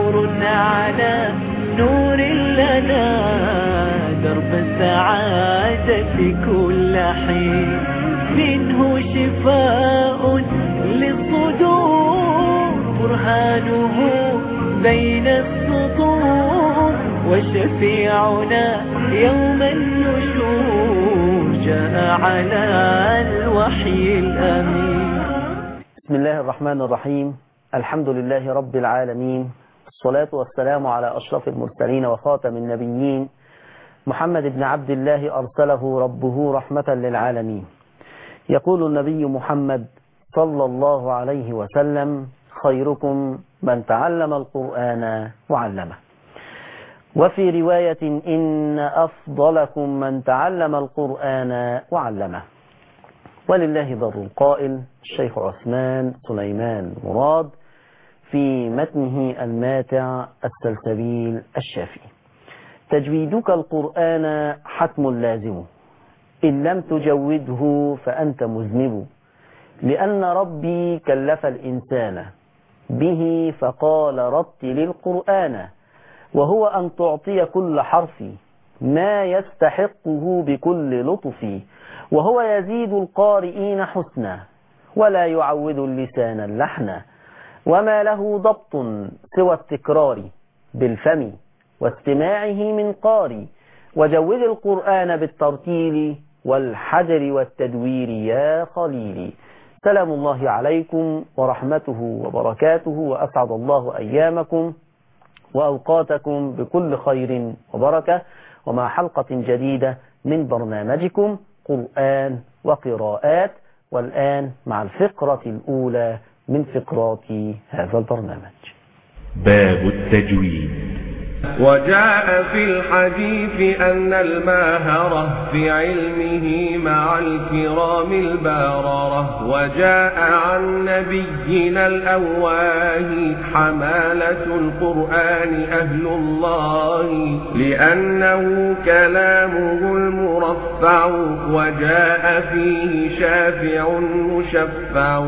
نور على نور لنا درب السعادة كل حين منه شفاء للصدور برهانه بين السطور وشفيعنا يوم النشور جاء على الوحي الأمين بسم الله الرحمن الرحيم الحمد لله رب العالمين الصلاة والسلام على أشرف المرسلين وخاتم النبيين محمد بن عبد الله أرسله ربه رحمة للعالمين يقول النبي محمد صلى الله عليه وسلم خيركم من تعلم القرآن وعلمه وفي رواية إن أفضلكم من تعلم القرآن وعلمه ولله ضر القائل الشيخ عثمان سليمان مراد في متنه الماتع السلسبيل الشافي تجويدك القرآن حتم لازم إن لم تجوده فأنت مذنب لأن ربي كلف الإنسان به فقال رتل القرآن وهو أن تعطي كل حرف ما يستحقه بكل لطف وهو يزيد القارئين حسنا ولا يعود اللسان اللحنا وما له ضبط سوى التكرار بالفم واستماعه من قاري وجود القرآن بالترتيل والحجر والتدوير يا خليلي سلام الله عليكم ورحمته وبركاته وأسعد الله أيامكم وأوقاتكم بكل خير وبركة ومع حلقة جديدة من برنامجكم قرآن وقراءات والآن مع الفقرة الأولى من فقرات هذا البرنامج باب التجويد وجاء في الحديث أن الماهرة في علمه مع الكرام الباررة وجاء عن نبينا الأواه حمالة القرآن أهل الله لأنه كلامه المرفع وجاء فيه شافع مشفع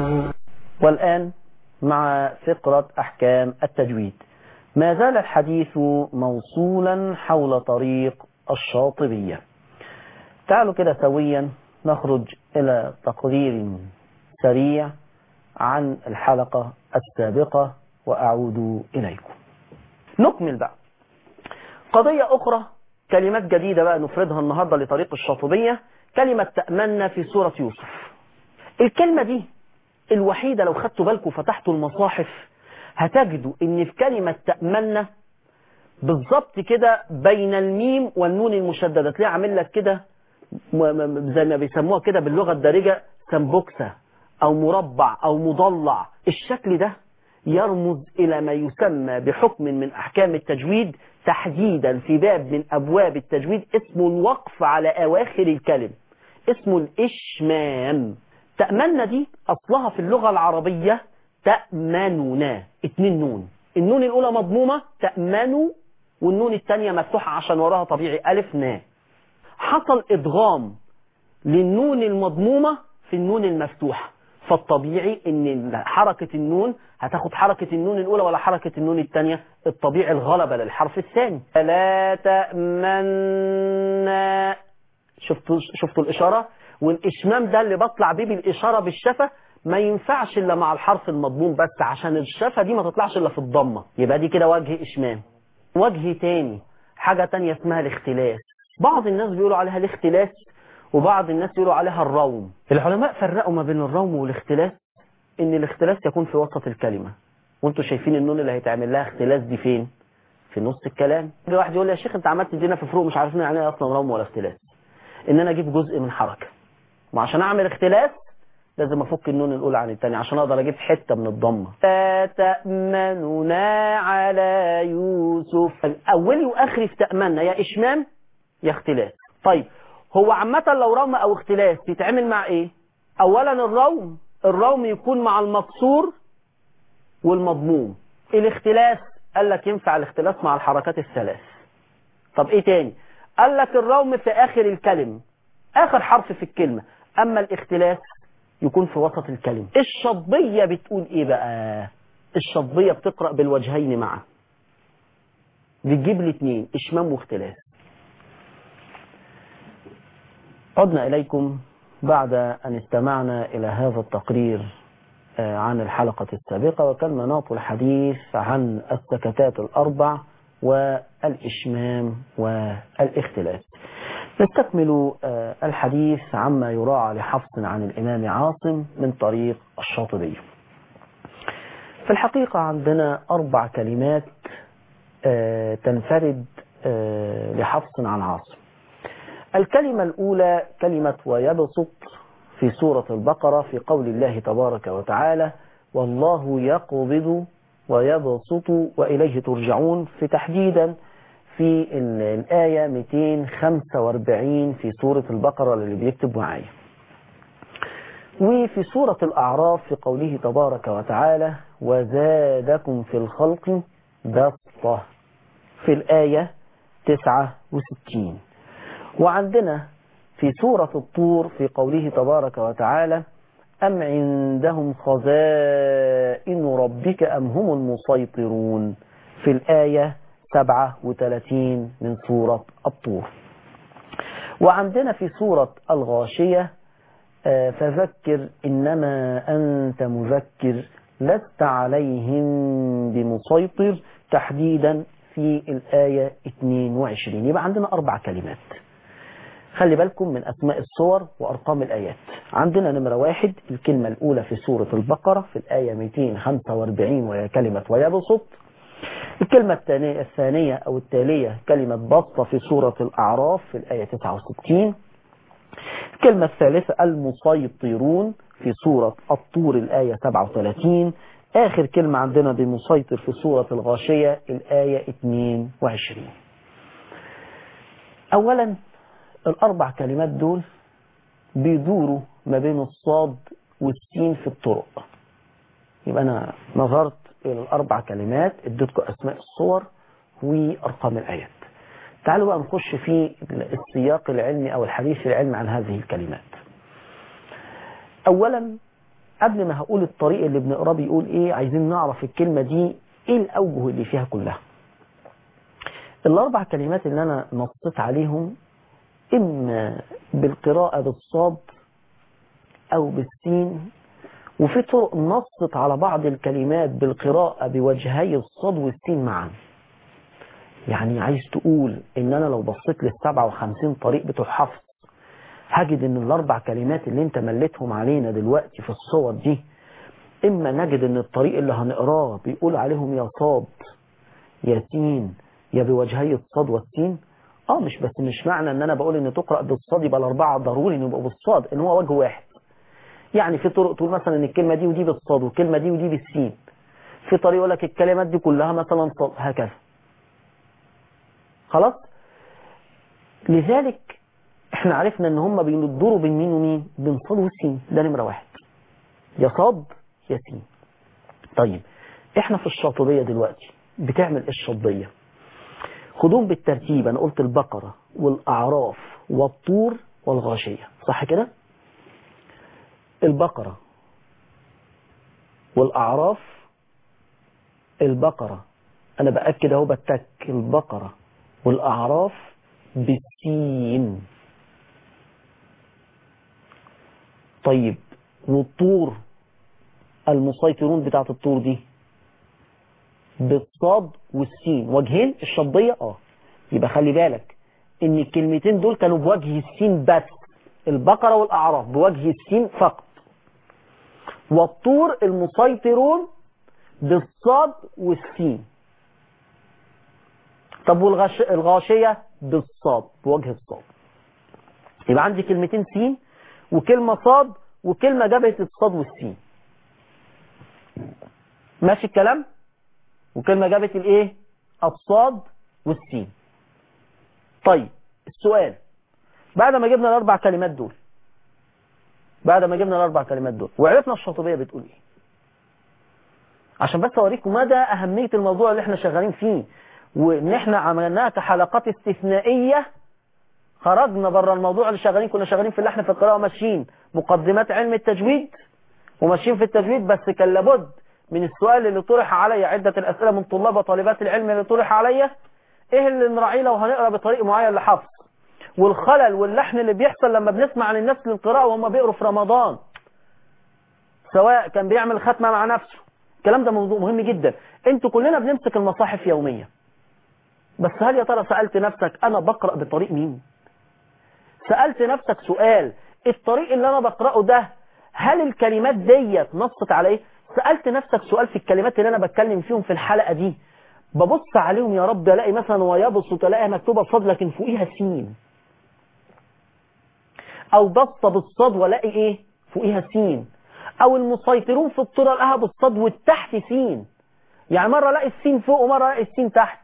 والآن مع فقرة أحكام التجويد ما زال الحديث موصولا حول طريق الشاطبية تعالوا كده سويا نخرج إلى تقرير سريع عن الحلقة السابقة وأعود إليكم نكمل بقى قضية أخرى كلمات جديدة بقى نفردها النهاردة لطريق الشاطبية كلمة تأمنا في سورة يوسف الكلمة دي الوحيدة لو خدتوا بالكم فتحتوا المصاحف هتجدوا ان في كلمة تأمنا بالظبط كده بين الميم والنون المشددة تلاقي عامل لك كده زي ما بيسموها كده باللغة الدارجة سمبوكسة او مربع او مضلع الشكل ده يرمز الى ما يسمى بحكم من احكام التجويد تحديدا في باب من ابواب التجويد اسمه الوقف على اواخر الكلم اسمه الاشمام تأمنا دي اصلها في اللغة العربية تأمننا اتنين نون النون الأولى مضمومة تأمنوا والنون الثانية مفتوحة عشان وراها طبيعي ألف نا حصل إدغام للنون المضمومة في النون المفتوحة فالطبيعي ان حركة النون هتاخد حركة النون الأولى ولا حركة النون الثانية الطبيعي الغلبة للحرف الثاني لا تأمنا شفتوا شفتوا الإشارة والإشمام ده اللي بطلع بيه بالإشارة بالشفة ما ينفعش الا مع الحرف المضموم بس عشان الشفة دي ما تطلعش الا في الضمة يبقى دي كده وجه اشمام وجه تاني حاجة تانية اسمها الاختلاس بعض الناس بيقولوا عليها الاختلاس وبعض الناس يقولوا عليها الروم العلماء فرقوا ما بين الروم والاختلاس ان الاختلاس يكون في وسط الكلمة وانتوا شايفين النون اللي هيتعمل لها اختلاس دي فين في نص الكلام يجي واحد يقول لي يا شيخ انت عملت تدينا في فروق مش عارفين يعني ايه اصلا روم ولا اختلاس ان انا اجيب جزء من حركة وعشان اعمل اختلاس لازم افك النون الاولى عن الثانيه عشان اقدر اجيب حته من الضمه لا تامننا على يوسف اولي واخري في تامنا يا اشمام يا اختلاس طيب هو عامه لو روم او اختلاس يتعمل مع ايه اولا الروم الروم يكون مع المكسور والمضموم الاختلاس قال لك ينفع الاختلاس مع الحركات الثلاث طب ايه تاني قال لك الروم في اخر الكلمه اخر حرف في الكلمه اما الاختلاس يكون في وسط الكلمة الشطبية بتقول ايه بقى الشطبية بتقرأ بالوجهين معا بتجيب لي اتنين اشمام واختلاس عدنا إليكم بعد أن استمعنا إلى هذا التقرير آه، عن الحلقة السابقة وكان مناط الحديث عن السكتات الأربع والإشمام والاختلاس نستكمل آه، الحديث عما يراعى لحفص عن الإمام عاصم من طريق الشاطبي في الحقيقة عندنا أربع كلمات آه، تنفرد آه، لحفص عن عاصم الكلمة الأولى كلمة ويبسط في سورة البقرة في قول الله تبارك وتعالى والله يقبض ويبسط وإليه ترجعون في تحديدا في ال- الآية 245 في سورة البقرة اللي بيكتب معايا وفي سورة الأعراف في قوله تبارك وتعالى وزادكم في الخلق بسطة في الآية 69 وعندنا في سورة الطور في قوله تبارك وتعالى أم عندهم خزائن ربك أم هم المسيطرون في الآية 37 من سورة الطور وعندنا في سورة الغاشية آه، فذكر إنما أنت مذكر لست عليهم بمسيطر تحديدا في الآية 22 يبقى عندنا أربع كلمات خلي بالكم من أسماء الصور وأرقام الآيات عندنا نمرة واحد الكلمة الأولى في سورة البقرة في الآية 245 وهي كلمة ويبسط الكلمة الثانية, الثانية أو التالية كلمة بسطة في سورة الأعراف في الآية 69 الكلمة الثالثة المسيطرون في سورة الطور الآية 37 آخر كلمة عندنا بمسيطر في سورة الغاشية الآية 22 أولا الأربع كلمات دول بيدوروا ما بين الصاد والسين في الطرق يبقى أنا نظرت إلى الأربع كلمات اديتكم أسماء الصور وأرقام الآيات تعالوا بقى نخش في السياق العلمي أو الحديث العلمي عن هذه الكلمات أولا قبل ما هقول الطريق اللي بنقراه بيقول إيه عايزين نعرف الكلمة دي إيه الأوجه اللي فيها كلها الأربع كلمات اللي أنا نصيت عليهم إما بالقراءة بالصاد أو بالسين وفي طرق نصت على بعض الكلمات بالقراءة بوجهي الصاد والسين معا يعني عايز تقول ان انا لو بصيت لل 57 طريق بتوع حفظ هجد ان الاربع كلمات اللي انت مليتهم علينا دلوقتي في الصور دي اما نجد ان الطريق اللي هنقراه بيقول عليهم يا صاد يا سين يا بوجهي الصاد والسين اه مش بس مش معنى ان انا بقول ان تقرا بالصاد يبقى الاربعه ضروري ان يبقوا بالصاد ان هو وجه واحد يعني في طرق تقول مثلا ان الكلمه دي ودي بالصاد والكلمه دي ودي بالسين في طريق يقول لك الكلمات دي كلها مثلا صاد هكذا خلاص لذلك احنا عرفنا ان هم بيندروا بين مين ومين بين صاد والسين ده نمره واحد يا صاد يا سين طيب احنا في الشاطبيه دلوقتي بتعمل ايه الشاطبيه خدوهم بالترتيب انا قلت البقره والاعراف والطور والغاشيه صح كده البقره والاعراف البقره انا باكد اهو بتك البقره والأعراف بالسين طيب والطور المسيطرون بتاعت الطور دي بالصاد والسين وجهين الشطبية اه يبقى خلي بالك ان الكلمتين دول كانوا بوجه السين بس البقرة والأعراف بوجه السين فقط والطور المسيطرون بالصاد والسين طب والغاشية بالصاد بوجه الصاد يبقى عندي كلمتين سين وكلمة صاد وكلمة جابت الصاد والسين ماشي الكلام وكلمة جابت الايه الصاد والسين طيب السؤال بعد ما جبنا الاربع كلمات دول بعد ما جبنا الاربع كلمات دول وعرفنا الشاطبية بتقول ايه عشان بس اوريكم مدى اهمية الموضوع اللي احنا شغالين فيه وان احنا عملناها كحلقات استثنائية خرجنا بره الموضوع اللي شغالين كنا شغالين في اللي احنا في القراءة ماشيين مقدمات علم التجويد وماشيين في التجويد بس كان لابد من السؤال اللي طرح علي عدة الأسئلة من طلاب وطالبات العلم اللي طرح علي ايه اللي نراعيه لو هنقرا بطريق معين لحفظ والخلل واللحن اللي بيحصل لما بنسمع عن الناس للقراءة وهم بيقروا في رمضان سواء كان بيعمل ختمة مع نفسه الكلام ده موضوع مهم جدا انتوا كلنا بنمسك المصاحف يوميا بس هل يا ترى سألت نفسك انا بقرأ بطريق مين سألت نفسك سؤال الطريق اللي انا بقرأه ده هل الكلمات ديت نصت على ايه سألت نفسك سؤال في الكلمات اللي انا بتكلم فيهم في الحلقة دي ببص عليهم يا رب الاقي مثلا ويبسط الاقيها مكتوبة صاد لكن فوقيها سين او بسط بالصاد والاقي ايه فوقيها سين او المسيطرون في الطرق الاقيها بالصاد والتحت سين يعني مرة الاقي السين فوق ومرة الاقي السين تحت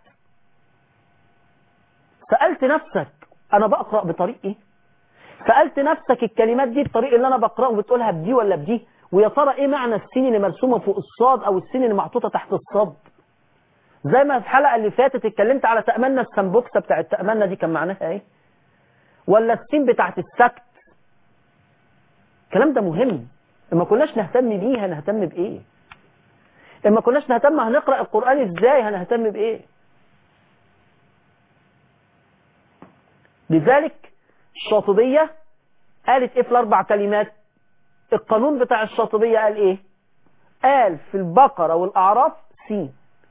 سألت نفسك انا بقرأ بطريق ايه سألت نفسك الكلمات دي الطريق اللي انا بقرأه بتقولها بدي ولا بدي ويا ترى ايه معنى السين اللي مرسومة فوق الصاد او السين اللي محطوطة تحت الصاد زي ما في الحلقة اللي فاتت اتكلمت على تأملنا السمبوكسة بتاعت تأملنا دي كان معناها ايه ولا السين بتاعت السكت الكلام ده مهم اما كناش نهتم بيه هنهتم بايه اما كناش نهتم هنقرأ القرآن ازاي هنهتم بايه لذلك الشاطبية قالت ايه في الاربع كلمات القانون بتاع الشاطبية قال ايه قال في البقرة والاعراف سين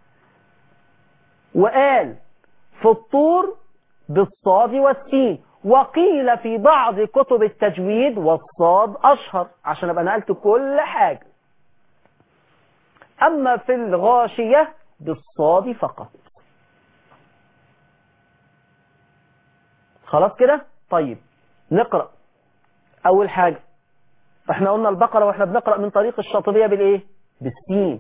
وقال في الطور بالصاد والسين وقيل في بعض كتب التجويد والصاد أشهر عشان أبقى نقلت كل حاجة أما في الغاشية بالصاد فقط خلاص كده طيب نقرأ أول حاجة احنا قلنا البقرة واحنا بنقرأ من طريق الشاطبية بالإيه بالسين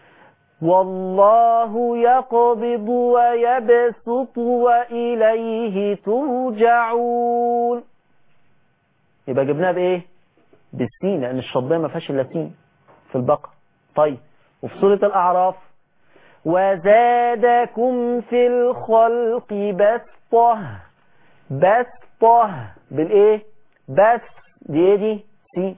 والله يقبض ويبسط وإليه ترجعون يبقى جبناها بإيه بالسين لأن الشطبية ما فيهاش إلا سين في البقرة طيب وفي سورة الأعراف وزادكم في الخلق بسطة بسطة بالإيه بس دي إيه دي سين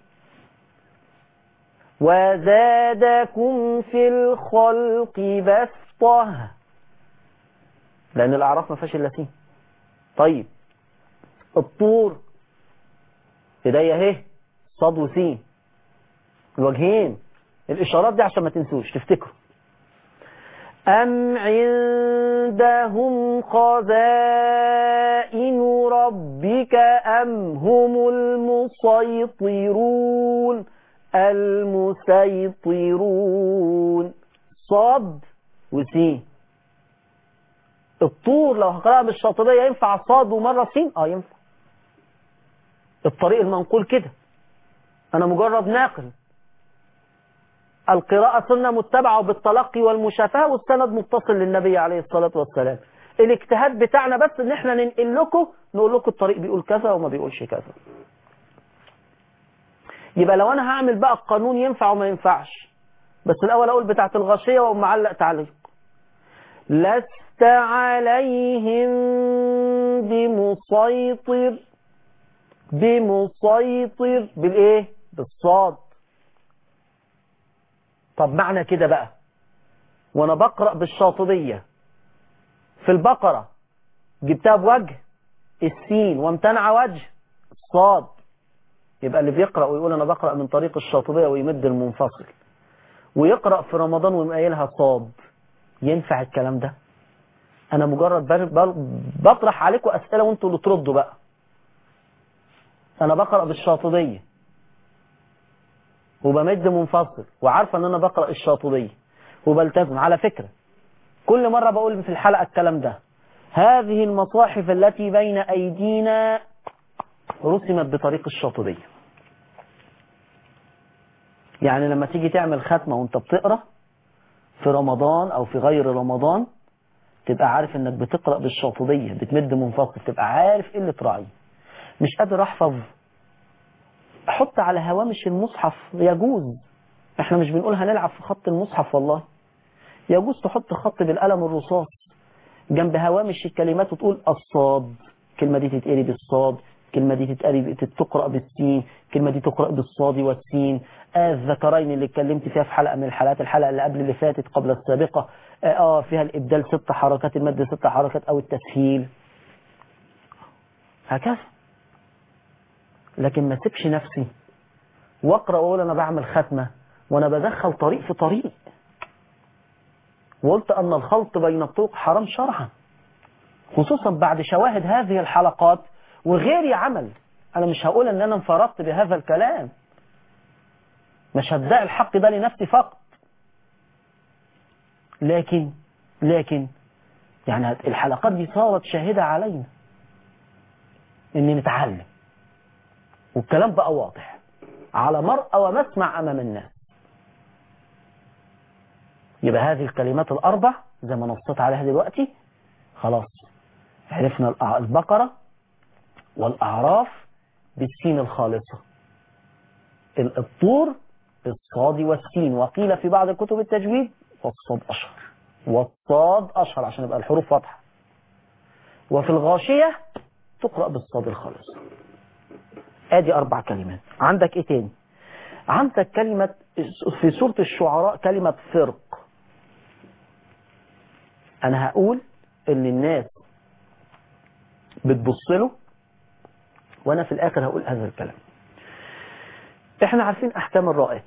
وزادكم في الخلق بسطة لأن الأعراف ما فيهاش إلا سين طيب الطور ايديا اهي صاد وسين الوجهين الإشارات دي عشان ما تنسوش تفتكروا أم عندهم خزائن ربك أم هم المسيطرون المسيطرون صاد وسين الطور لو هقرأها بالشاطبية ينفع صاد ومرة سين اه ينفع الطريق المنقول كده انا مجرد ناقل القراءة سنة متبعة بالتلقي والمشافهة والسند متصل للنبي عليه الصلاة والسلام الاجتهاد بتاعنا بس ان احنا ننقل لكم نقول لكم الطريق بيقول كذا وما بيقولش كذا يبقى لو انا هعمل بقى القانون ينفع وما ينفعش بس الاول اقول بتاعت الغاشية واقوم معلق تعليق لست عليهم بمسيطر بمسيطر بالايه بالصاد طب معنى كده بقى وانا بقرأ بالشاطبية في البقرة جبتها بوجه السين وامتنع وجه الصاد يبقى اللي بيقرأ ويقول انا بقرأ من طريق الشاطبية ويمد المنفصل ويقرأ في رمضان ويقايلها صاد ينفع الكلام ده انا مجرد بطرح عليكم اسئلة وانتوا اللي تردوا بقى انا بقرأ بالشاطبية وبمد منفصل وعارفة ان انا بقرأ الشاطبية وبلتزم على فكرة كل مرة بقول في الحلقة الكلام ده هذه المصاحف التي بين ايدينا رسمت بطريق الشاطبية يعني لما تيجي تعمل ختمة وانت بتقرأ في رمضان او في غير رمضان تبقى عارف انك بتقرأ بالشاطبية بتمد منفصل تبقى عارف ايه اللي تراعيه مش قادر احفظ احط على هوامش المصحف يجوز احنا مش بنقول هنلعب في خط المصحف والله يجوز تحط خط بالقلم الرصاص جنب هوامش الكلمات وتقول الصاد الكلمة دي تتقري بالصاد الكلمة دي تتقري تقرأ بالسين الكلمة دي تقرأ بالصاد والسين آه الذكرين اللي اتكلمت فيها في حلقة من الحلقات الحلقة اللي قبل اللي فاتت قبل السابقة آه, آه فيها الإبدال ست حركات المد ست حركات أو التسهيل هكذا لكن ما سيبش نفسي واقرأ واقول أنا بعمل ختمة وأنا بدخل طريق في طريق وقلت أن الخلط بين الطرق حرام شرعا خصوصا بعد شواهد هذه الحلقات وغيري عمل أنا مش هقول أن أنا انفردت بهذا الكلام مش هدعي الحق ده لنفسي فقط لكن لكن يعني الحلقات دي صارت شاهدة علينا ان نتعلم والكلام بقى واضح على مرأى ومسمع امام الناس يبقى هذه الكلمات الاربع زي ما نصيت عليها دلوقتي خلاص عرفنا البقرة والاعراف بالسين الخالصة الطور بالصاد والسين وقيل في بعض كتب التجويد والصاد اشهر والصاد اشهر عشان يبقى الحروف واضحه وفي الغاشية تقرأ بالصاد الخالص ادي اربع كلمات عندك ايه تاني عندك كلمة في سورة الشعراء كلمة فرق انا هقول ان الناس بتبص له وانا في الاخر هقول هذا الكلام احنا عارفين احكام الرائات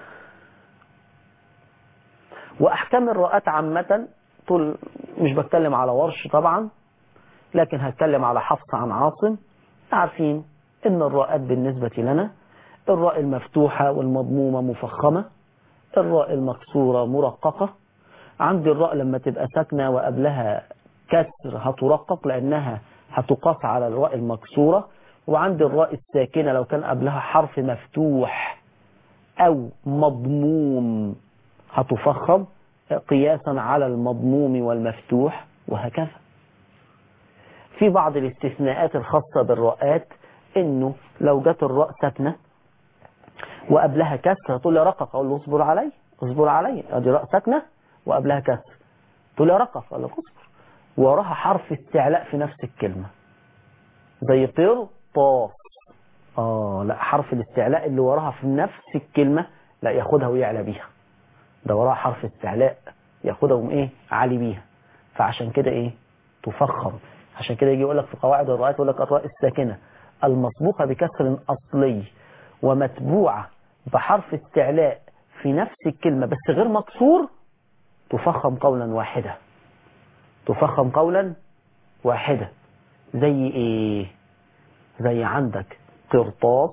واحكام الرائات عامة طول مش بتكلم على ورش طبعا لكن هتكلم على حفص عن عاصم عارفين ان الراءات بالنسبة لنا الراء المفتوحة والمضمومة مفخمة الراء المكسورة مرققة عندي الراء لما تبقى ساكنة وقبلها كسر هترقق لأنها هتقاس على الراء المكسورة وعندي الراء الساكنة لو كان قبلها حرف مفتوح أو مضموم هتفخم قياسا على المضموم والمفتوح وهكذا في بعض الاستثناءات الخاصة بالراءات انه لو جت الراء ساكنة وقبلها كسر تقول لي رقق اقول له اصبر علي اصبر علي ادي راء ساكنة وقبلها كسر تقول لي رقق اقول له اصبر وراها حرف استعلاء في نفس الكلمة زي قرطاس اه لا حرف الاستعلاء اللي وراها في نفس الكلمة لا ياخدها ويعلى بيها ده وراها حرف استعلاء ياخدها وم ايه عالي بيها فعشان كده ايه تفخم عشان كده يجي يقول لك في قواعد الراءات يقول لك الراء الساكنة المسبوقة بكسر أصلي ومتبوعة بحرف استعلاء في نفس الكلمة بس غير مكسور تفخم قولا واحدا تفخم قولا واحدا زي ايه زي عندك قرطاس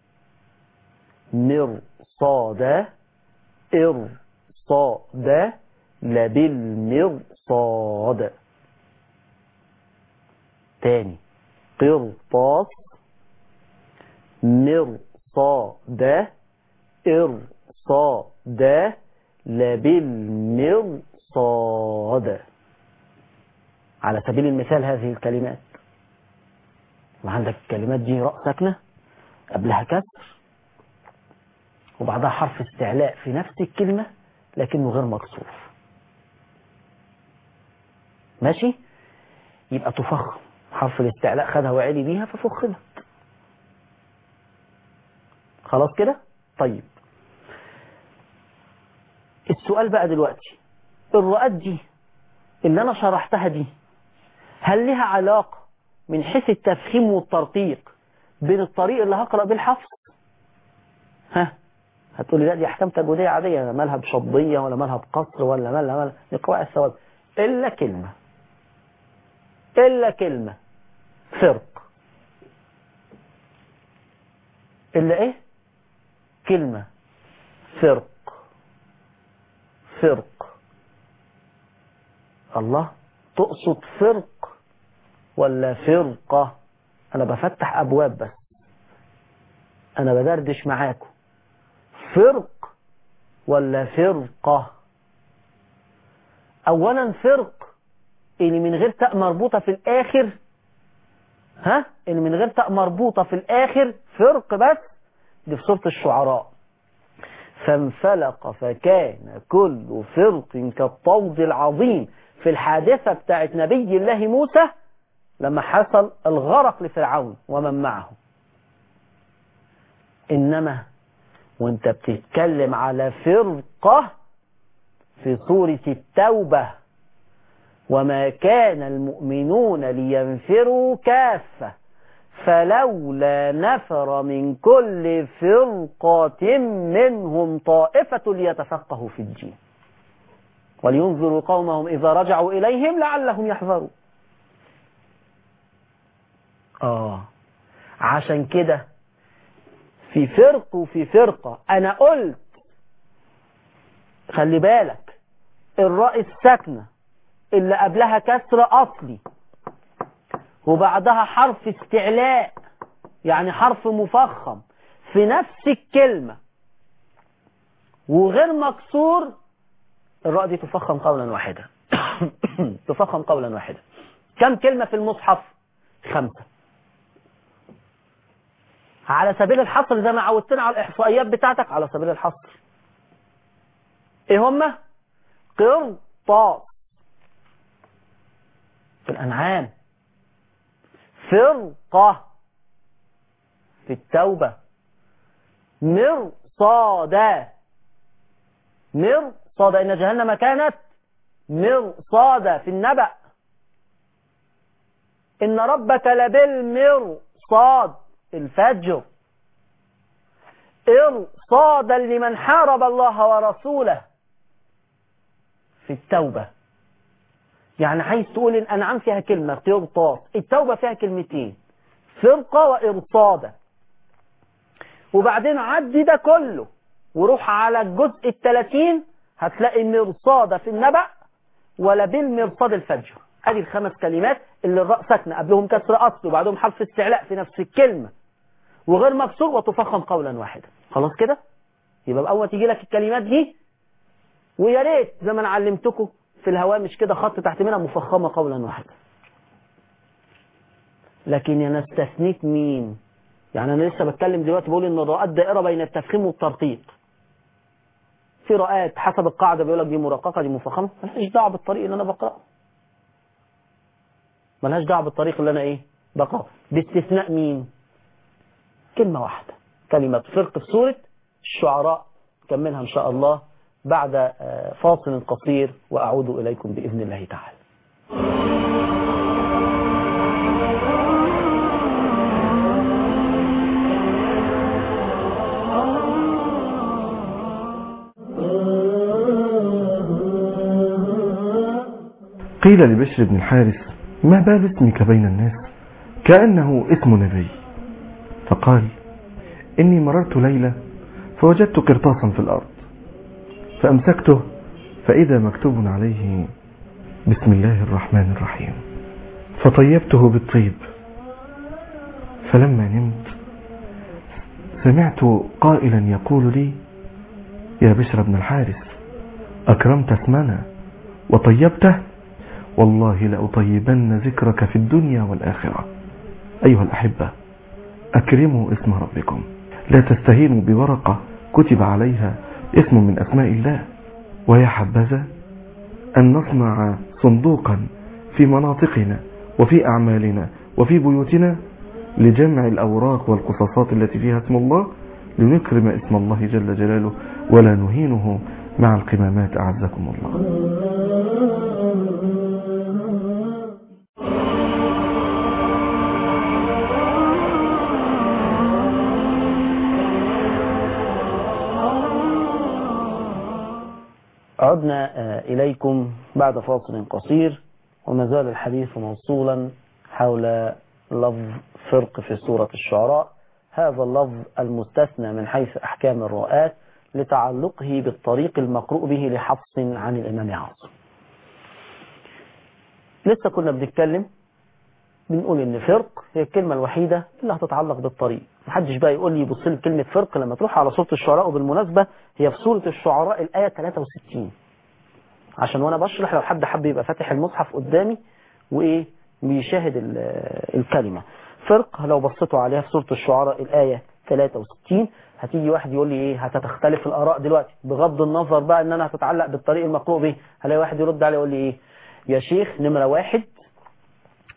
مرصاد ارصاد لبالمرصاد تاني قرطاس مرصاد ارصاد لبالمرصاد على سبيل المثال هذه الكلمات وعندك الكلمات دي راء ساكنة قبلها كسر وبعدها حرف استعلاء في نفس الكلمة لكنه غير مكسور ماشي يبقى تفخم حرف الاستعلاء خدها وعلي بيها ففخمت خلاص كده طيب السؤال بقى دلوقتي الرؤات دي اللي انا شرحتها دي هل لها علاقة من حيث التفخيم والترقيق بين الطريق اللي هقرأ بيه الحفظ ها هتقولي لا دي احكام تجويديه عاديه مالها بشطبيه ولا مالها بقصر ولا مالها مالها دي قواعد الثواب الا كلمه الا كلمه فرق الا ايه كلمه فرق فرق الله تقصد فرق ولا فرقه انا بفتح ابواب بس انا بدردش معاكم فرق ولا فرقة اولا فرق اللي من غير تاء مربوطة في الاخر ها اللي من غير تاء مربوطة في الاخر فرق بس دي في سورة الشعراء فانفلق فكان كل فرق كالطود العظيم في الحادثة بتاعت نبي الله موسى لما حصل الغرق لفرعون ومن معه إنما وانت بتتكلم على فرقة في سورة التوبة وما كان المؤمنون لينفروا كافة فلولا نفر من كل فرقة منهم طائفة ليتفقهوا في الدين ولينذروا قومهم إذا رجعوا إليهم لعلهم يحذروا آه عشان كده في فرق وفي فرقة أنا قلت خلي بالك الراء الساكنة اللي قبلها كسر أصلي وبعدها حرف استعلاء يعني حرف مفخم في نفس الكلمة وغير مكسور الراء دي تفخم قولا واحدا تفخم قولا واحدا كم كلمة في المصحف خمسة على سبيل الحصر زي ما عودتنا على الإحصائيات بتاعتك على سبيل الحصر ايه هما قرطاس في الأنعام فرقة في التوبة مرصادة مرصادة إن جهنم كانت مرصادة في النبأ إن ربك لبالمرصاد الفجر إرصادا لمن حارب الله ورسوله في التوبة يعني عايز تقول الأنعام فيها كلمة قرطاس التوبة فيها كلمتين فرقة وإرصادة وبعدين عدي ده كله وروح على الجزء الثلاثين هتلاقي مرصادة في النبأ ولا بالمرصاد الفجر ادي الخمس كلمات اللي الراء ساكنه قبلهم كسر اصل وبعدهم حرف استعلاء في نفس الكلمه وغير مكسور وتفخم قولا واحدا خلاص كده يبقى اول تيجي لك الكلمات دي ويا ريت زي ما انا علمتكم في الهوامش كده خط تحت منها مفخمه قولا واحدا لكن انا استثنيت مين يعني انا لسه بتكلم دلوقتي بقول ان الراءات دائره بين التفخيم والترقيق في رؤات حسب القاعده بيقول لك دي مرققه دي مفخمه ملهاش دعوه بالطريق اللي انا بقراه ملهاش دعوه بالطريق اللي انا ايه بقراه باستثناء مين كلمه واحده كلمه فرق في سوره الشعراء كملها ان شاء الله بعد فاصل قصير واعود اليكم باذن الله تعالى قيل لبشر بن الحارث ما بال اسمك بين الناس كأنه اسم نبي فقال إني مررت ليلة فوجدت قرطاسا في الأرض فأمسكته فإذا مكتوب عليه بسم الله الرحمن الرحيم فطيبته بالطيب فلما نمت سمعت قائلا يقول لي يا بشر بن الحارث أكرمت اسمنا وطيبته والله لأطيبن ذكرك في الدنيا والآخرة أيها الأحبة أكرموا اسم ربكم لا تستهينوا بورقة كتب عليها اسم من أسماء الله ويا حبذا أن نصنع صندوقا في مناطقنا وفي أعمالنا وفي بيوتنا لجمع الأوراق والقصاصات التي فيها اسم الله لنكرم اسم الله جل جلاله ولا نهينه مع القمامات أعزكم الله عدنا إليكم بعد فاصل قصير وما زال الحديث موصولا حول لفظ فرق في سورة الشعراء هذا اللفظ المستثنى من حيث أحكام الرؤات لتعلقه بالطريق المقروء به لحفص عن الإمام عاصم لسه كنا بنتكلم بنقول ان فرق هي الكلمة الوحيدة اللي هتتعلق بالطريق محدش بقى يقول لي يبص لي كلمة فرق لما تروح على سورة الشعراء وبالمناسبة هي في سورة الشعراء الآية 63 عشان وانا بشرح لو حد حب يبقى فاتح المصحف قدامي وايه بيشاهد الكلمة فرق لو بصيتوا عليها في سورة الشعراء الآية 63 هتيجي واحد يقول لي ايه هتتختلف الآراء دلوقتي بغض النظر بقى ان انا هتتعلق بالطريق المقروء به هلاقي واحد يرد علي يقول لي ايه يا شيخ نمرة واحد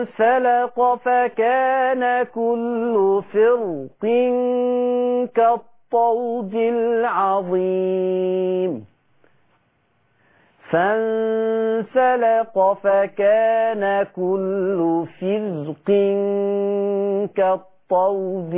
فانفلق فكان كل فرق كالطود العظيم فانفلق فكان كل فرق كالطود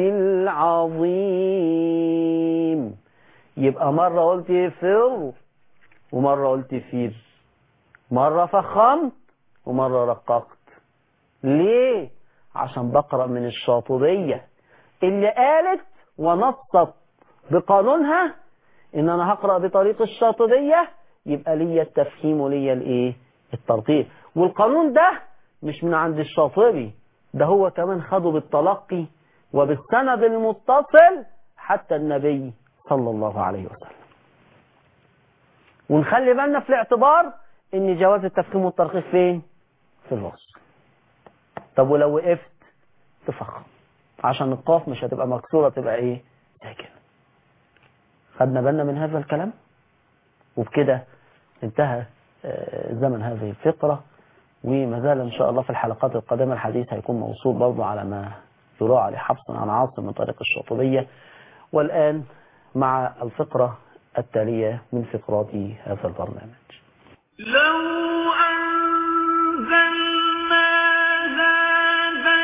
العظيم يبقى مرة قلت فر ومرة قلت فير مرة فخمت ومرة رققت ليه عشان بقرأ من الشاطبية اللي قالت ونصت بقانونها ان انا هقرأ بطريق الشاطبية يبقى ليا التفهيم وليا الايه الترتيب والقانون ده مش من عند الشاطبي ده هو كمان خده بالتلقي وبالسند المتصل حتى النبي صلى الله عليه وسلم ونخلي بالنا في الاعتبار ان جواز التفخيم والترقيق فين في الوصف طب ولو وقفت تفخم عشان القاف مش هتبقى مكسوره تبقى ايه ساكنه خدنا بالنا من هذا الكلام وبكده انتهى آه، زمن هذه الفقرة وما زال إن شاء الله في الحلقات القادمة الحديث هيكون موصول برضه على ما يراعى لحفص عن عاصم من طريق الشاطبية والآن مع الفقرة التالية من فقرات هذا البرنامج لو أنزلنا هذا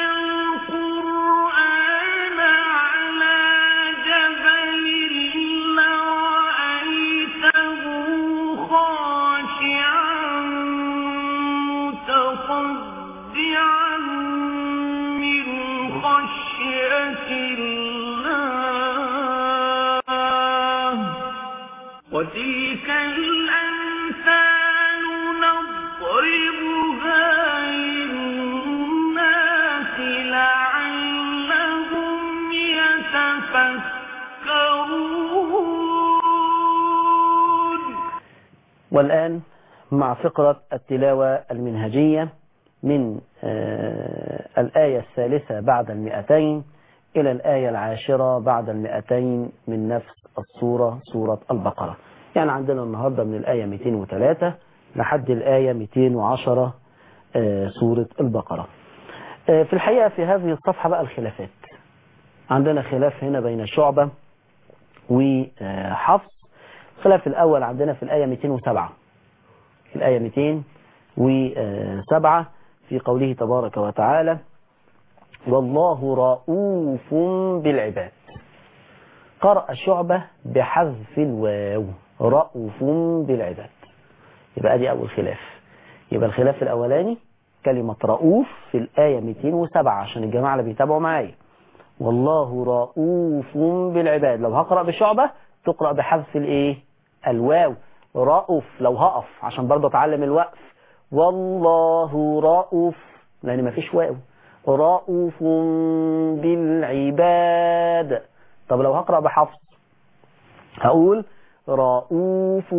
القرآن على جبل لرأيته خاشعا متصدعا من خشية الله وتلك الأمثال نضربها للناس لعلهم يتفكرون والآن مع فقرة التلاوة المنهجية من آه، الآية الثالثة بعد المئتين إلى الآية العاشرة بعد المئتين من نفس السورة سورة البقرة يعني عندنا النهاردة من الآية 203 لحد الآية 210 آه، سورة البقرة آه، في الحقيقة في هذه الصفحة بقى الخلافات عندنا خلاف هنا بين شعبة وحفص الخلاف الأول عندنا في الآية 207 في الآية 207 في قوله تبارك وتعالى والله رؤوف بالعباد قرأ شعبة بحذف الواو رؤوف بالعباد يبقى دي أول خلاف يبقى الخلاف الأولاني كلمة رؤوف في الآية 207 عشان الجماعة اللي بيتابعوا معايا والله رؤوف بالعباد لو هقرأ بشعبة تقرأ بحذف الايه الواو رؤوف لو هقف عشان برضه اتعلم الوقف والله رؤوف لان مفيش واو رؤوف بالعباد طب لو هقرأ بحفص هقول رؤوف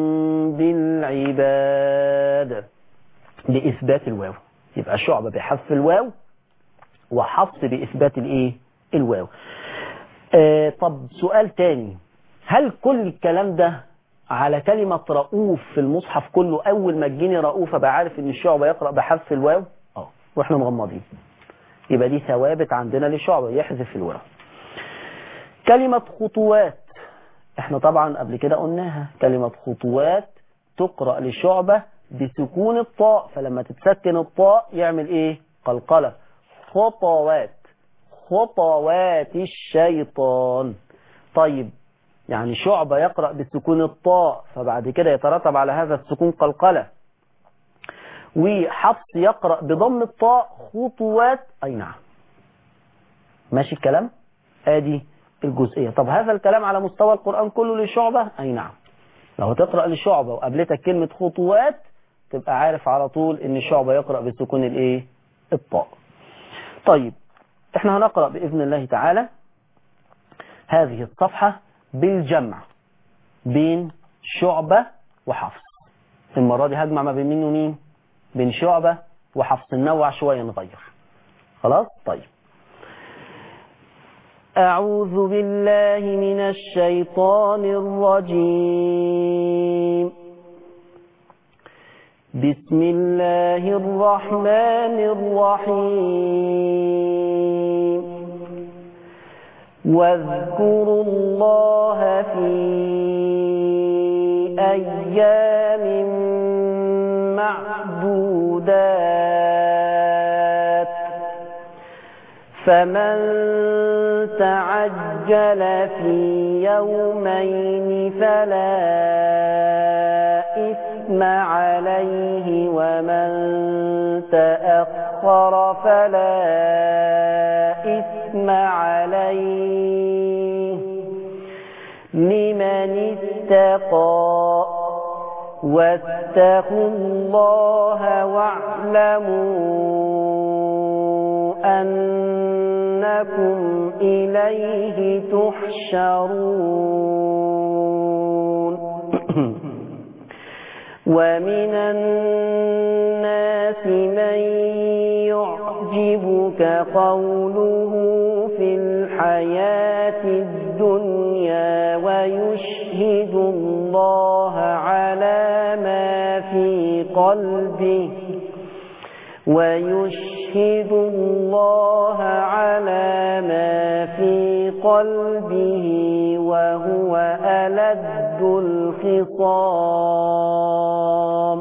بالعباد بإثبات الواو يبقى شعبة بحذف الواو وحفص بإثبات الايه الواو آه طب سؤال تاني هل كل الكلام ده على كلمة رؤوف في المصحف كله أول ما تجيني رؤوف أبقى عارف إن الشعبة يقرأ بحذف الواو اه وإحنا مغمضين يبقى دي ثوابت عندنا للشعبة يحذف الواو كلمة خطوات احنا طبعا قبل كده قلناها كلمة خطوات تقرأ للشعبة بسكون الطاء فلما تتسكن الطاء يعمل ايه قلقلة خطوات خطوات الشيطان طيب يعني شعبة يقرأ بسكون الطاء فبعد كده يترتب على هذا السكون قلقلة وحفص يقرأ بضم الطاء خطوات أي نعم ماشي الكلام ادي الجزئية طب هذا الكلام على مستوى القرآن كله للشعبة أي نعم لو تقرأ للشعبة وقابلتك كلمة خطوات تبقى عارف على طول ان الشعبة يقرأ بسكون الايه الطاء طيب احنا هنقرأ بإذن الله تعالى هذه الصفحة بالجمع بين شعبة وحفص المرة دي هجمع ما بين مين ومين بين شعبة وحفص ننوع شوية نغير خلاص طيب أعوذ بالله من الشيطان الرجيم بسم الله الرحمن الرحيم واذكروا الله في أيام معدودات فمن تعجل في يومين فلا إثم عليه ومن تأخر فلا إثم عليه لمن اتقى واتقوا الله واعلموا أنكم إليه تحشرون ومن الناس من يعجبك قوله في الحياة الدنيا ويشهد الله على ما في قلبه ويشهد الله على ما في قلبه وهو ألد الخصام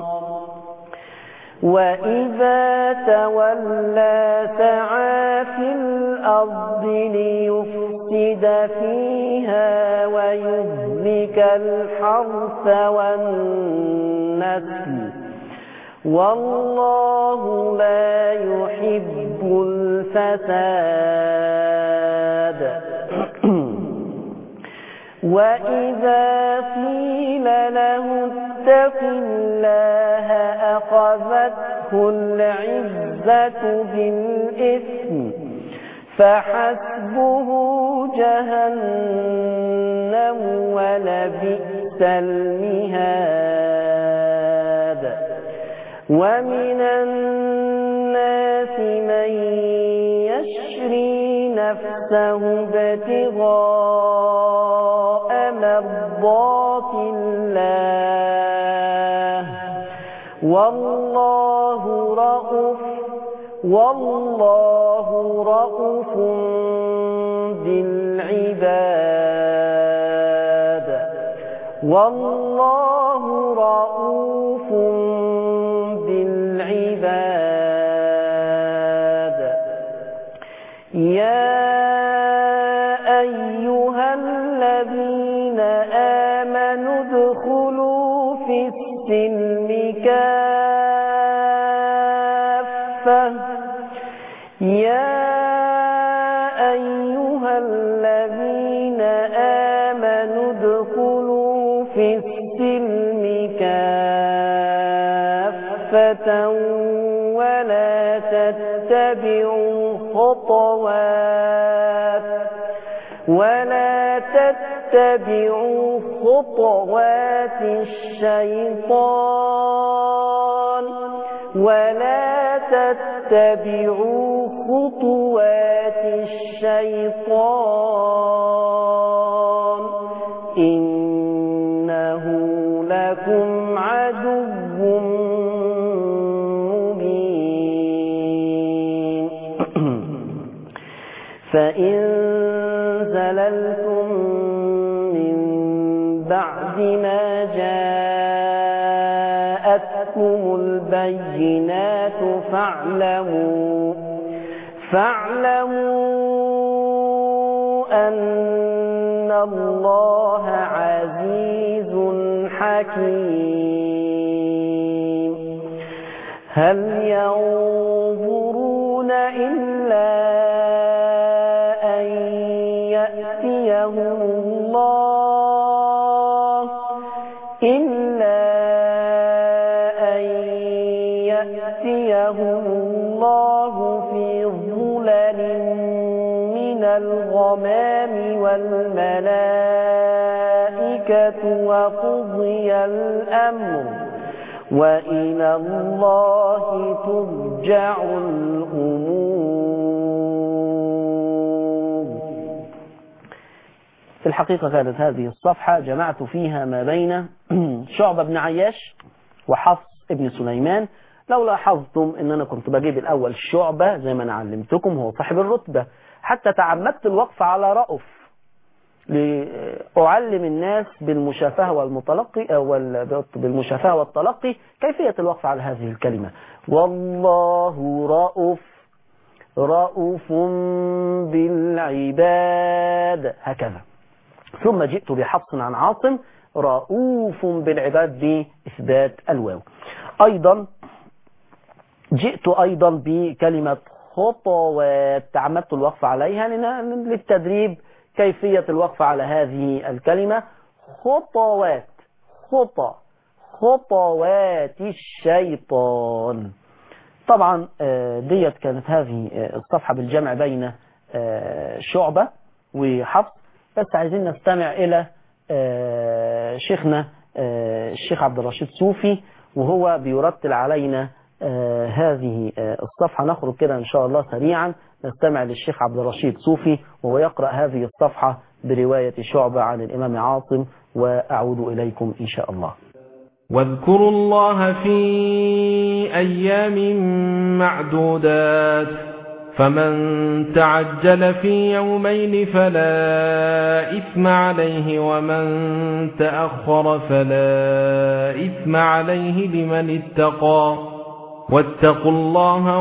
وإذا تولى سعى في الأرض ليفسد فيها ويهلك الحرث والنسل والله لا يحب الفساد وإذا قيل له اتق الله أخذته العزة بالإثم فحسبه جهنم ولبئس المهاد ومن الناس من يشري نفسه ابتغاء مرضات الله والله رؤوف والله رؤوف بالعباد والله رؤوف بالعباد يا أيها الذين آمنوا ادخلوا في السلم كافة يا أيها الذين آمنوا ادخلوا في السلم كافة ولا تتبعوا خطوات ولا تتبعوا خطوات الشيطان ولا تتبعوا خطوات الشيطان إنه لكم عدو مبين فإن زللتم من بعد ما جاءتكم البينات فاعلموا فاعلموا أن الله عزيز حكيم هل ينظرون إلا أن يأتيهم الله إلا أن يأتيهم الله في ظلل من الغمام والملائكة وقضي الأمر وإلى الله ترجع الأمور في الحقيقة كانت هذه الصفحة جمعت فيها ما بين شعب بن عياش وحفص ابن سليمان لو لاحظتم ان انا كنت بجيب الاول شعبة زي ما انا علمتكم هو صاحب الرتبة حتى تعمدت الوقف على رأف لأعلم الناس بالمشافهة والمتلقي أو بالمشافهة والتلقي كيفية الوقف على هذه الكلمة والله رؤوف رؤوف بالعباد هكذا ثم جئت بحفص عن عاصم رؤوف بالعباد بإثبات الواو أيضا جئت أيضا بكلمة خطوات تعمدت الوقف عليها للتدريب كيفية الوقف على هذه الكلمة خطوات خطى خطوات الشيطان طبعا ديت كانت هذه الصفحة بالجمع بين شعبة وحفص بس عايزين نستمع إلى شيخنا الشيخ عبد الرشيد صوفي وهو بيرتل علينا هذه الصفحة نخرج كده إن شاء الله سريعا نستمع للشيخ عبد الرشيد صوفي وهو يقرأ هذه الصفحة برواية شعبة عن الإمام عاصم وأعود إليكم إن شاء الله واذكروا الله في أيام معدودات فمن تعجل في يومين فلا إثم عليه ومن تأخر فلا إثم عليه لمن اتقى واتقوا الله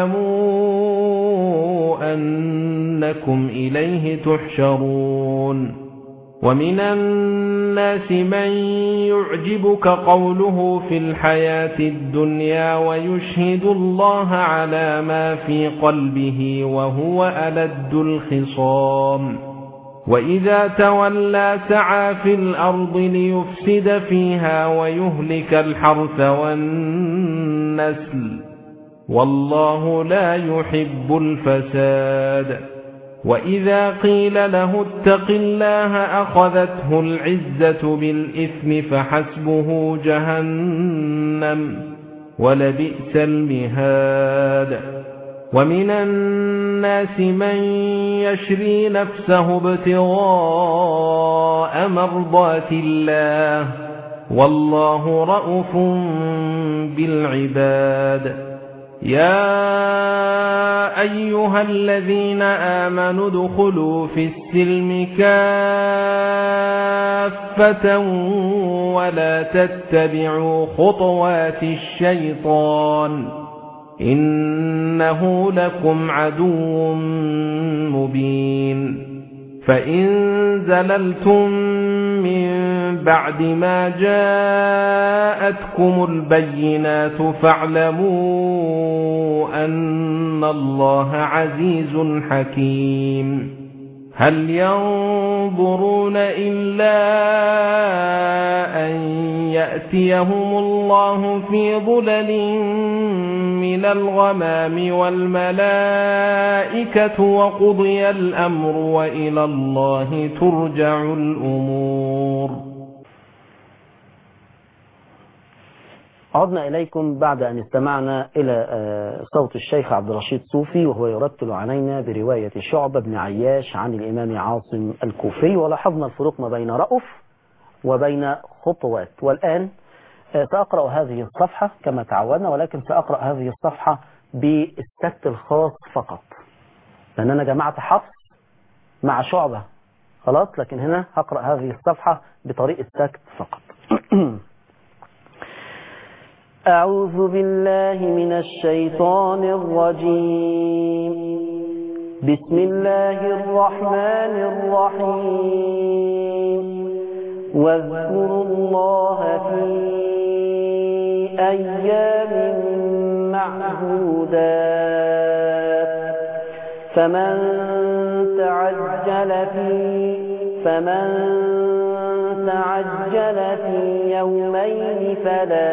واعلموا أنكم إليه تحشرون ومن الناس من يعجبك قوله في الحياة الدنيا ويشهد الله على ما في قلبه وهو ألد الخصام وإذا تولى سعى في الأرض ليفسد فيها ويهلك الحرث والنسل والله لا يحب الفساد وإذا قيل له اتق الله أخذته العزة بالإثم فحسبه جهنم ولبئس المهاد ومن الناس من يشري نفسه ابتغاء مرضات الله والله رؤوف بالعباد يا أيها الذين آمنوا ادخلوا في السلم كافة ولا تتبعوا خطوات الشيطان إنه لكم عدو مبين فإن زللتم من بعد ما جاءتكم البينات فاعلموا أن الله عزيز حكيم هل ينظرون إلا أن يأتيهم الله في ظلل من الغمام والملائكة وقضي الأمر وإلى الله ترجع الأمور عدنا إليكم بعد أن استمعنا إلى صوت الشيخ عبد الرشيد صوفي وهو يرتل علينا برواية شعبة بن عياش عن الإمام عاصم الكوفي ولاحظنا الفروق ما بين رأف وبين خطوات والآن سأقرأ هذه الصفحة كما تعودنا ولكن سأقرأ هذه الصفحة بالسكت الخاص فقط لأن أنا جمعت حفص مع شعبة خلاص لكن هنا هقرأ هذه الصفحة بطريقة سكت فقط أعوذ بالله من الشيطان الرجيم بسم الله الرحمن الرحيم واذكروا الله في أيام معدودات فمن تعجل في فمن تعجل في يومين فلا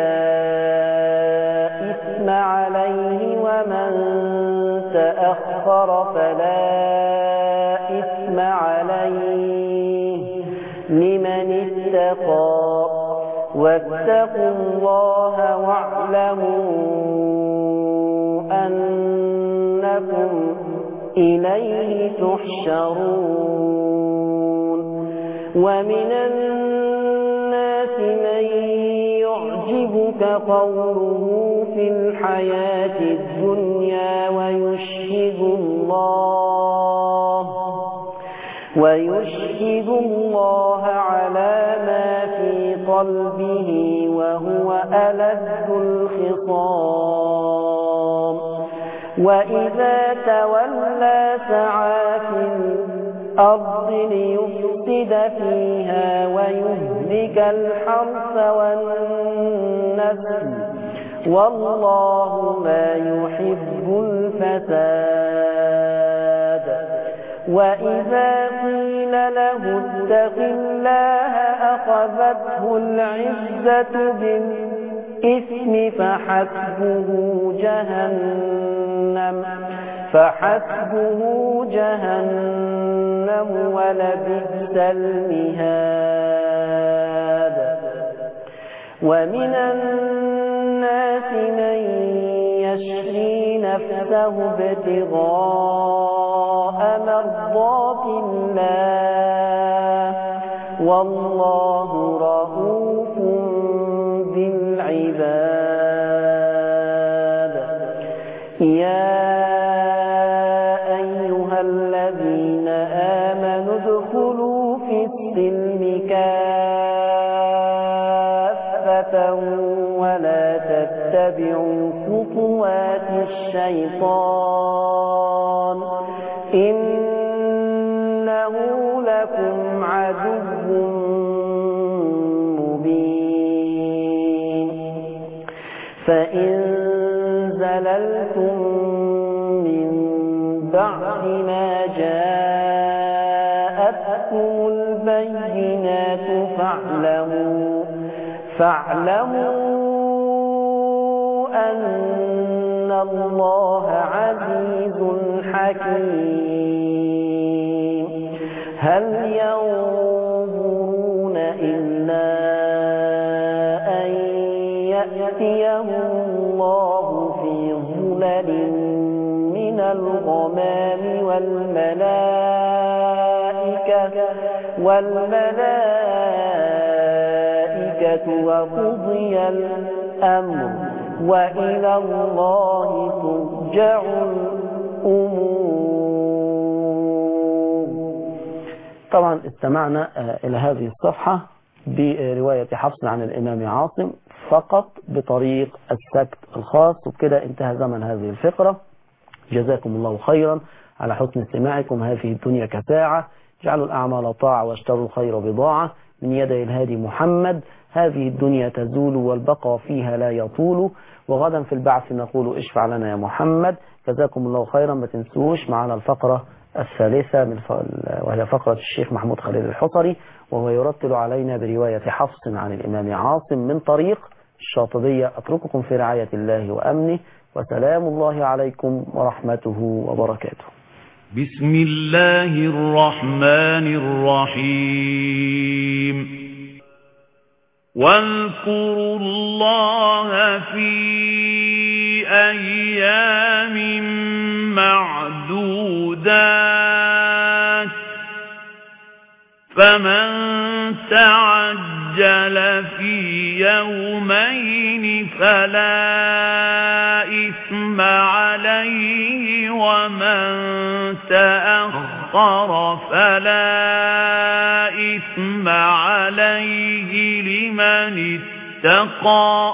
إثم عليه ومن تأخر فلا إثم عليه لمن اتقى واتقوا الله واعلموا أنكم إليه تحشرون ومن الناس من يعجبك يحزنك قوله في الحياة الدنيا ويشهد الله ويشهد الله على ما في قلبه وهو ألد الخصام وإذا تولى سعى في الأرض ليفسد فيها ويهلك الحرث والنسل والله ما يحب الفساد وإذا قيل له اتق الله أخذته العزة بالإثم فحسبه جهنم فحسبه جهنم ولبئس المهاد ومن الناس من يشري نفسه ابتغاء مرضات الله والله رؤوف بالعباد يا أيها الذين آمنوا ادخلوا في السلم كافة ولا تتبعوا خطوات الشيطان إنه لكم عدو مبين فإن زللتم من بعد ما جاءتكم البينات فاعلموا فاعلموا أن الله عزيز حكيم هل ينظرون إلا أن يأتيهم الله في ظلل من الغمام والملائكة والملائكة وقضي الأمر وإلى الله ترجع الأمور طبعا استمعنا آه، إلى هذه الصفحة برواية حفص عن الإمام عاصم فقط بطريق السكت الخاص وبكده انتهى زمن هذه الفقرة جزاكم الله خيرا على حسن استماعكم هذه الدنيا كساعة جعلوا الأعمال طاعة واشتروا الخير بضاعة من يدي الهادي محمد هذه الدنيا تزول والبقاء فيها لا يطول وغدا في البعث نقول اشفع لنا يا محمد جزاكم الله خيرا ما تنسوش معنا الفقرة الثالثة من ف... وهي فقرة الشيخ محمود خليل الحصري وهو يرتل علينا برواية حفص عن الإمام عاصم من طريق الشاطبية أترككم في رعاية الله وأمنه وسلام الله عليكم ورحمته وبركاته بسم الله الرحمن الرحيم واذكروا الله في أيام معدودات فمن تعجل في يومين فلا إثم عليه ومن تأخر فلا إثم عليه لمن اتقى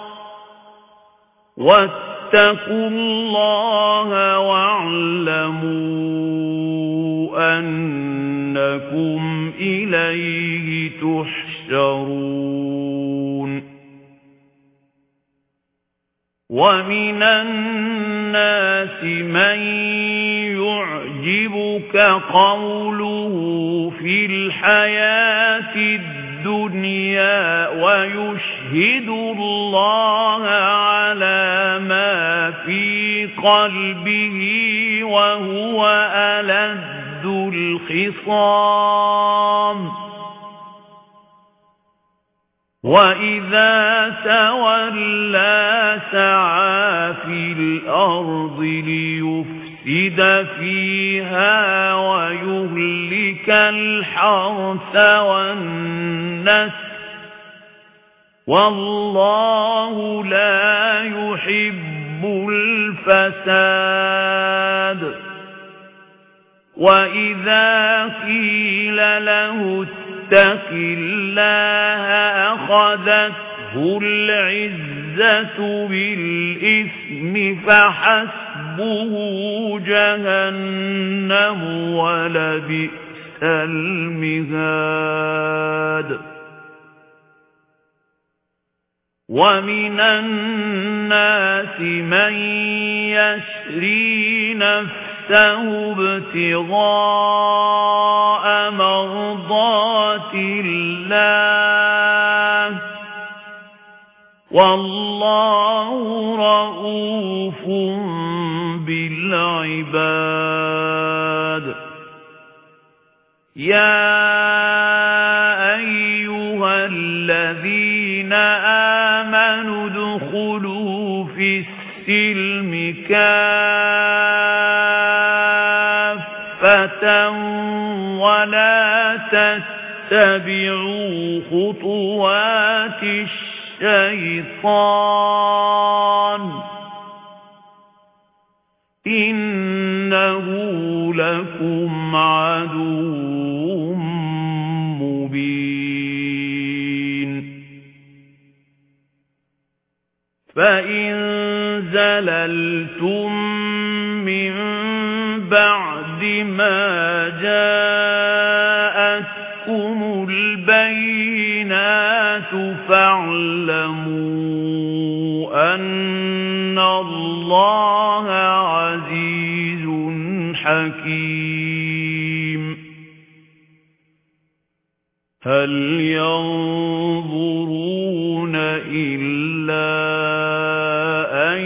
واتقوا الله واعلموا أنكم إليه تحشرون ومن الناس من يعجبك قوله في الحياة الدنيا ويشهد الله على ما في قلبه وهو ألد الخصام وَإِذَا تَوَلَّى سَعَى فِي الْأَرْضِ لِيُفْسِدَ فِيهَا وَيُهْلِكَ الْحَرْثَ وَالنَّسْلَ والله لا يحب الفساد وإذا قيل له اتق الله أخذته العزة بالإثم فحسبه جهنم ولبئس المهاد ومن الناس من يشري نفسه ابتغاء مرضات الله والله رؤوف بالعباد يا أيها الذين آمنوا ادخلوا في السلم كافة ولا تتبعوا خطوات الشيطان إنه لكم عدو مبين فإن زللتم من بعد ما جاءتكم البينات فاعلموا أن الله عزيز حكيم هل ينظرون إلا أن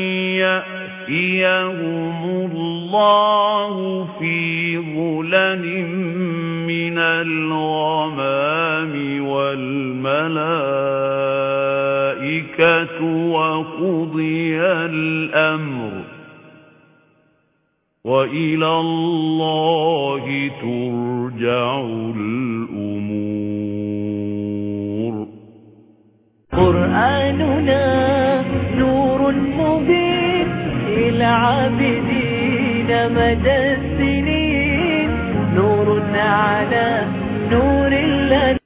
يأتيهم الله في ظلل من الغمام والملائكة وقضي الأمر وإلى الله ترجع الأمور قرآننا نور مبين إلى عابدين مدى السنين نور على نور